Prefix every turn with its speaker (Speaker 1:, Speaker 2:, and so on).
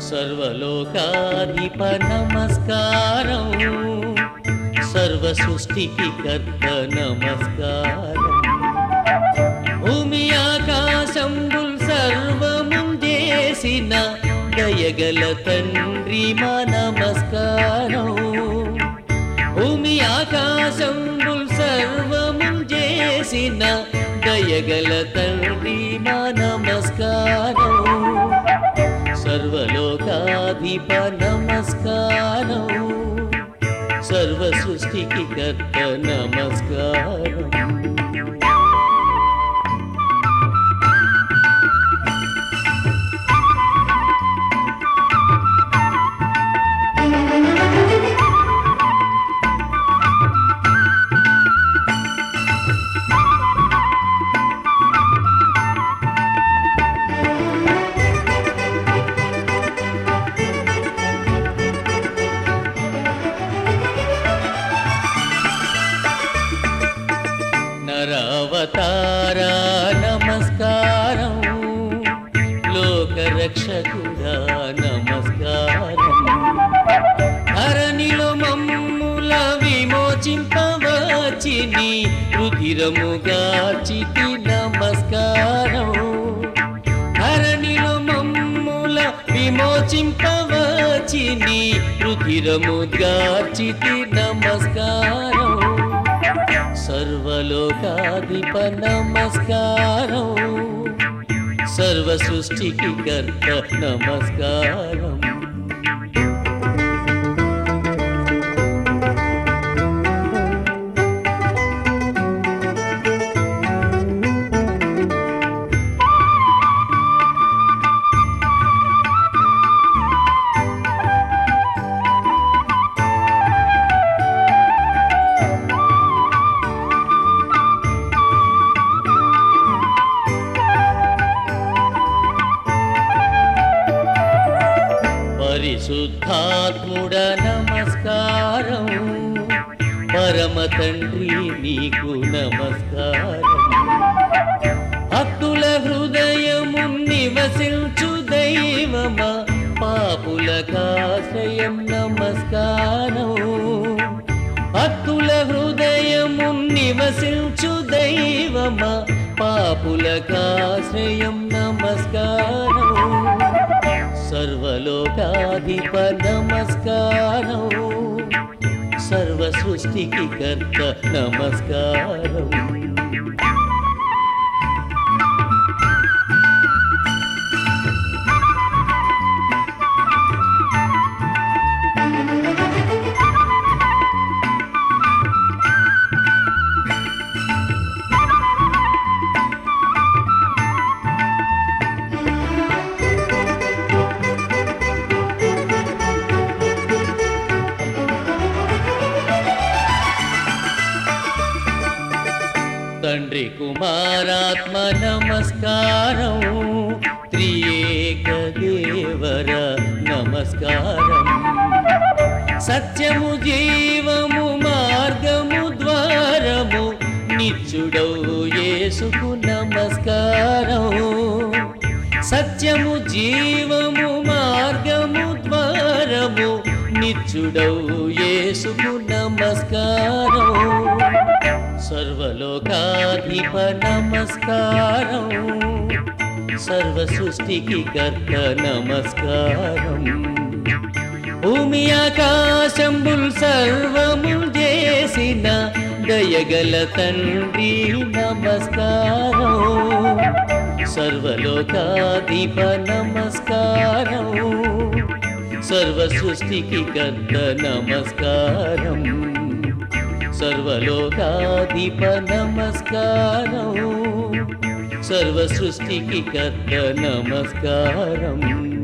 Speaker 1: సర్వలోకాధిప నమస్కారం సర్వ సృష్టికి కర్త నమస్కారం భూమి ఆకాశంబుల్ సర్వముం చేసిన దయగల తండ్రి మా నమస్కారం భూమి ఆకాశంబుల్ సర్వముం చేసిన దయగల తండ్రి మా నమస్కారం సర్వలోకాధిప నమస్కారం సర్వ సృష్టికి కర్త నమస్కారం నరవతార నమస్కారం లోకరక్షకుడా నమస్కారం ధరణిలో మమ్ముల విమోచింపవచి నీ రుధిరముగాచితి నమస్కారం ధరణిలో మమ్ముల విమోచింపవచి నీ రుధిరముగాచితి నమస్కారం సర్వలోకాధిప నమస్కారం సర్వ సృష్టికి కర్త నమస్కారం పరిశుద్ధాత్ముడ నమస్కారం పరమ తండ్రి నీకు నమస్కారం భక్తుల హృదయము నివసించు దైవమా పాపుల కాశ్రయం నమస్కారం భక్తుల హృదయము నివసించు దైవమా పాపుల కాశ్రయం నమస్కారం సర్వలోకాధిప నమస్కారం సర్వ సృష్టికి కర్త నమస్కారం తండ్రి కుమారాత్మ నమస్కారం త్రియేక దేవర నమస్కారం సత్యము జీవము మార్గము ద్వారము నిత్యుడవు యేసుకు నమస్కారం సత్యము జీవము మార్గము ద్వారము నిత్యుడవు యేసుకు నమస్కారం సర్వలోకాధిప నమస్కారం సర్వ సృష్టికి కర్త నమస్కారం భూమి ఆకాశంబుల్ సర్వముల్ చేసిన దయగల తండ్రి నమస్కారం సర్వలోకాధిప నమస్కారం సర్వ సృష్టికి కర్త నమస్కారం సర్వలోకాధిప నమస్కారం సర్వ సృష్టికి కర్త నమస్కారం